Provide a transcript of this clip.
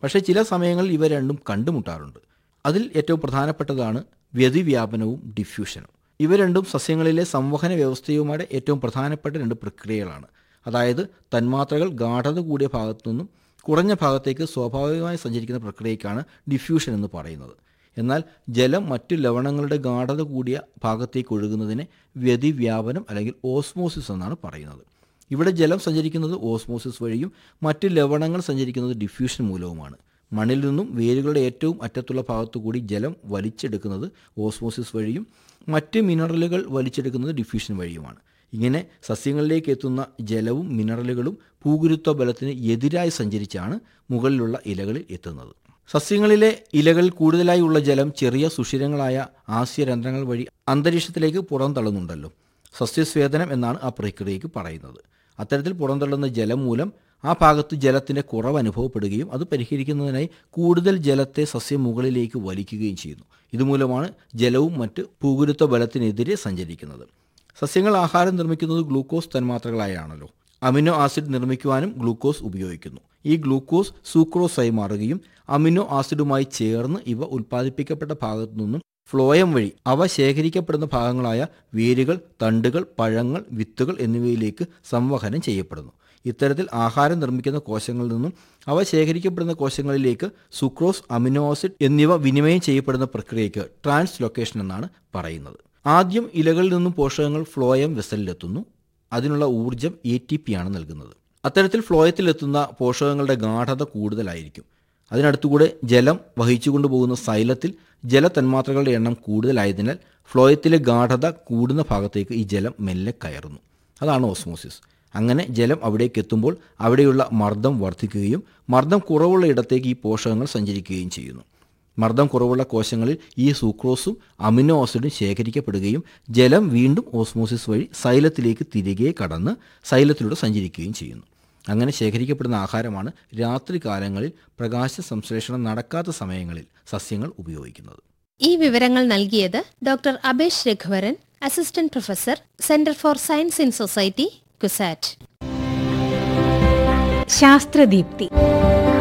പക്ഷേ ചില സമയങ്ങളിൽ ഇവ രണ്ടും കണ്ടുമുട്ടാറുണ്ട് അതിൽ ഏറ്റവും പ്രധാനപ്പെട്ടതാണ് വ്യതിവ്യാപനവും ഡിഫ്യൂഷനും ഇവ രണ്ടും സസ്യങ്ങളിലെ സംവഹന വ്യവസ്ഥയുമായിട്ട് ഏറ്റവും പ്രധാനപ്പെട്ട രണ്ട് പ്രക്രിയകളാണ് അതായത് തന്മാത്രകൾ ഗാഠത കൂടിയ ഭാഗത്തു നിന്നും കുറഞ്ഞ ഭാഗത്തേക്ക് സ്വാഭാവികമായി സഞ്ചരിക്കുന്ന പ്രക്രിയയ്ക്കാണ് ഡിഫ്യൂഷൻ എന്ന് പറയുന്നത് എന്നാൽ ജലം മറ്റു ലവണങ്ങളുടെ ഗാഠത കൂടിയ ഭാഗത്തേക്ക് ഒഴുകുന്നതിനെ വ്യതിവ്യാപനം അല്ലെങ്കിൽ ഓസ്മോസിസ് എന്നാണ് പറയുന്നത് ഇവിടെ ജലം സഞ്ചരിക്കുന്നത് ഓസ്മോസിസ് വഴിയും മറ്റ് ലവണങ്ങൾ സഞ്ചരിക്കുന്നത് ഡിഫ്യൂഷൻ മൂലവുമാണ് മണ്ണിൽ നിന്നും വേരുകളുടെ ഏറ്റവും അറ്റത്തുള്ള ഭാഗത്തു കൂടി ജലം വലിച്ചെടുക്കുന്നത് ഓസ്മോസിസ് വഴിയും മറ്റ് മിനറലുകൾ വലിച്ചെടുക്കുന്നത് ഡിഫ്യൂഷൻ വഴിയുമാണ് ഇങ്ങനെ സസ്യങ്ങളിലേക്ക് എത്തുന്ന ജലവും മിനറലുകളും ഭൂഗുരുത്വ ബലത്തിന് എതിരായി സഞ്ചരിച്ചാണ് മുകളിലുള്ള ഇലകളിൽ എത്തുന്നത് സസ്യങ്ങളിലെ ഇലകൾ കൂടുതലായി ഉള്ള ജലം ചെറിയ സുഷിരങ്ങളായ ആസ്യരന്ധ്രങ്ങൾ വഴി അന്തരീക്ഷത്തിലേക്ക് പുറന്തള്ളുന്നുണ്ടല്ലോ സസ്യസ്വേദനം എന്നാണ് ആ പ്രക്രിയയ്ക്ക് പറയുന്നത് അത്തരത്തിൽ പുറന്തള്ളുന്ന ജലം മൂലം ആ ഭാഗത്ത് ജലത്തിൻ്റെ കുറവ് അനുഭവപ്പെടുകയും അത് പരിഹരിക്കുന്നതിനായി കൂടുതൽ ജലത്തെ സസ്യം മുകളിലേക്ക് വലിക്കുകയും ചെയ്യുന്നു ഇതുമൂലമാണ് ജലവും മറ്റ് ഭൂഗുരുത്വ ബലത്തിനെതിരെ സഞ്ചരിക്കുന്നത് സസ്യങ്ങൾ ആഹാരം നിർമ്മിക്കുന്നത് ഗ്ലൂക്കോസ് തന്മാത്രകളായാണല്ലോ അമിനോ ആസിഡ് നിർമ്മിക്കുവാനും ഗ്ലൂക്കോസ് ഉപയോഗിക്കുന്നു ഈ ഗ്ലൂക്കോസ് സൂക്രോസായി മാറുകയും അമിനോ ആസിഡുമായി ചേർന്ന് ഇവ ഉൽപ്പാദിപ്പിക്കപ്പെട്ട ഭാഗത്തു നിന്നും ഫ്ലോയം വഴി അവ ശേഖരിക്കപ്പെടുന്ന ഭാഗങ്ങളായ വേരുകൾ തണ്ടുകൾ പഴങ്ങൾ വിത്തുകൾ എന്നിവയിലേക്ക് സംവഹനം ചെയ്യപ്പെടുന്നു ഇത്തരത്തിൽ ആഹാരം നിർമ്മിക്കുന്ന കോശങ്ങളിൽ നിന്നും അവ ശേഖരിക്കപ്പെടുന്ന കോശങ്ങളിലേക്ക് സുക്രോസ് അമിനോ ആസിഡ് എന്നിവ വിനിമയം ചെയ്യപ്പെടുന്ന പ്രക്രിയയ്ക്ക് ട്രാൻസ്ലൊക്കേഷൻ എന്നാണ് പറയുന്നത് ആദ്യം ഇലകളിൽ നിന്നും പോഷകങ്ങൾ ഫ്ലോയം വെസലിലെത്തുന്നു അതിനുള്ള ഊർജം എ ടി പി ആണ് നൽകുന്നത് അത്തരത്തിൽ ഫ്ലോയത്തിലെത്തുന്ന പോഷകങ്ങളുടെ ഗാഠത കൂടുതലായിരിക്കും അതിനടുത്തുകൂടെ ജലം വഹിച്ചുകൊണ്ടു പോകുന്ന സൈലത്തിൽ ജലതന്മാത്രകളുടെ എണ്ണം കൂടുതലായതിനാൽ ഫ്ലോയത്തിലെ ഗാഠത കൂടുന്ന ഭാഗത്തേക്ക് ഈ ജലം മെല്ലെ കയറുന്നു അതാണ് ഓസ്മോസിസ് അങ്ങനെ ജലം അവിടേക്ക് എത്തുമ്പോൾ അവിടെയുള്ള മർദ്ദം വർദ്ധിക്കുകയും മർദ്ദം കുറവുള്ള ഇടത്തേക്ക് ഈ പോഷകങ്ങൾ സഞ്ചരിക്കുകയും ചെയ്യുന്നു മർദ്ദം കുറവുള്ള കോശങ്ങളിൽ ഈ സൂക്രോസും അമിനോ ആസിഡും ശേഖരിക്കപ്പെടുകയും ജലം വീണ്ടും ഓസ്മോസിസ് വഴി സൈലത്തിലേക്ക് തിരികെ കടന്ന് സൈലത്തിലൂടെ സഞ്ചരിക്കുകയും ചെയ്യുന്നു അങ്ങനെ ശേഖരിക്കപ്പെടുന്ന ആഹാരമാണ് രാത്രി കാലങ്ങളിൽ പ്രകാശ സംശ്ലേഷണം നടക്കാത്ത സമയങ്ങളിൽ സസ്യങ്ങൾ ഉപയോഗിക്കുന്നത് ഈ വിവരങ്ങൾ നൽകിയത് doctor Abesh Raghuvaran assistant professor centre for science in society CUSAT ശാസ്ത്രദീപ്തി